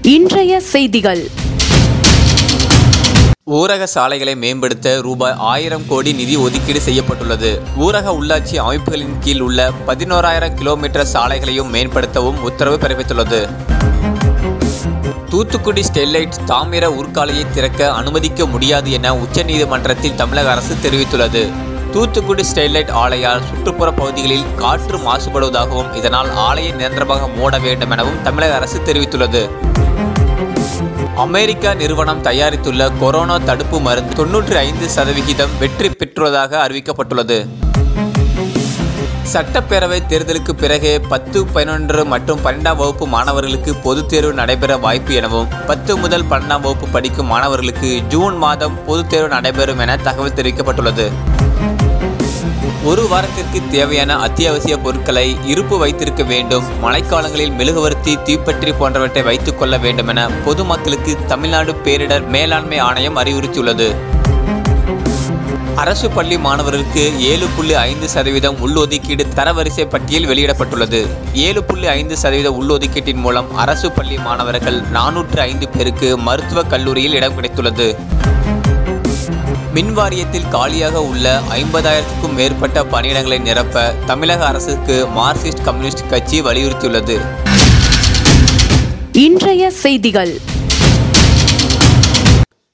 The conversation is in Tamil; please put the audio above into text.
இன்றைய செய்திகள் ஊரக சாலைகளை மேம்படுத்த ரூபாய் ஆயிரம் கோடி நிதி ஒதுக்கீடு செய்யப்பட்டுள்ளது ஊரக உள்ளாட்சி அமைப்புகளின் கீழ் உள்ள பதினோராயிரம் கிலோமீட்டர் சாலைகளையும் மேம்படுத்தவும் உத்தரவு பிறப்பித்துள்ளது தூத்துக்குடி ஸ்டெர்லைட் தாமிர உருக்காலையை திறக்க அனுமதிக்க முடியாது என உச்சநீதிமன்றத்தில் தமிழக அரசு தெரிவித்துள்ளது தூத்துக்குடி ஸ்டெர்லைட் ஆலையால் சுற்றுப்புற பகுதிகளில் காற்று மாசுபடுவதாகவும் இதனால் ஆலையை நிரந்தரமாக மூட வேண்டும் எனவும் தமிழக அரசு தெரிவித்துள்ளது அமெரிக்கா நிறுவனம் தயாரித்துள்ள கொரோனா தடுப்பு மருந்து தொன்னூற்றி ஐந்து சதவிகிதம் வெற்றி பெற்றுள்ளதாக அறிவிக்கப்பட்டுள்ளது சட்டப்பேரவை தேர்தலுக்கு பிறகு பத்து பதினொன்று மற்றும் பன்னெண்டாம் வகுப்பு மாணவர்களுக்கு பொதுத் தேர்வு நடைபெற வாய்ப்பு எனவும் பத்து முதல் பன்னெண்டாம் வகுப்பு படிக்கும் மாணவர்களுக்கு ஜூன் மாதம் பொதுத் தேர்வு நடைபெறும் என தகவல் தெரிவிக்கப்பட்டுள்ளது ஒரு வாரத்திற்கு தேவையான அத்தியாவசிய பொருட்களை இருப்பு வைத்திருக்க வேண்டும் மழைக்காலங்களில் மெழுகுவர்த்தி தீப்பற்றி போன்றவற்றை வைத்துக் கொள்ள வேண்டும் என பொதுமக்களுக்கு தமிழ்நாடு பேரிடர் மேலாண்மை ஆணையம் அறிவுறுத்தியுள்ளது அரசு பள்ளி மாணவர்களுக்கு ஏழு புள்ளி ஐந்து சதவீதம் உள்ஒதுக்கீடு தரவரிசை பட்டியல் வெளியிடப்பட்டுள்ளது ஏழு புள்ளி ஐந்து சதவீத உள்ஒதுக்கீட்டின் மூலம் அரசு பள்ளி மாணவர்கள் நானூற்று ஐந்து பேருக்கு மருத்துவக் கல்லூரியில் இடம் கிடைத்துள்ளது மின் வாரியத்தில் காலியாக உள்ள ஐம்பதாயிரத்துக்கும் மேற்பட்ட பணியிடங்களை நிரப்ப தமிழக அரசுக்கு மார்க்சிஸ்ட் கம்யூனிஸ்ட் கட்சி வலியுறுத்தியுள்ளது இன்றைய செய்திகள்